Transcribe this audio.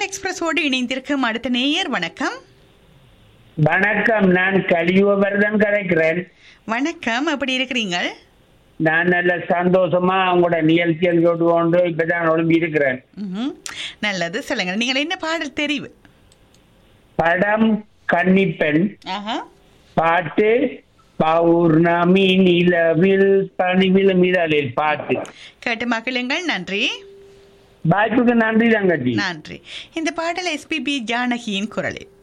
தமிழ் எக்ஸ்பிரஸோடு இணைந்திருக்கும் அடுத்த நேயர் வணக்கம் வணக்கம் நான் கலியுகவர்தன் கதைக்கிறேன் வணக்கம் எப்படி இருக்கிறீங்க நான் நல்ல சந்தோஷமா உங்களோட நிகழ்ச்சியில் கேட்டு கொண்டு இப்பதான் ஒழும்பி இருக்கிறேன் ம்ஹும். நல்லது சொல்லுங்க நீங்கள் என்ன பாடல் தெரிவு படம் கன்னிப்பெண் ஆஹா பாட்டு பௌர்ணமி நிலவில் பணிவில் மிதலில் பாட்டு கேட்டு மகிழுங்கள் நன்றி வாய்ப்புக்கு நன்றி தங்கச்சி நன்றி இந்த பாடல் எஸ்பிபி ஜானகியின் குரலில்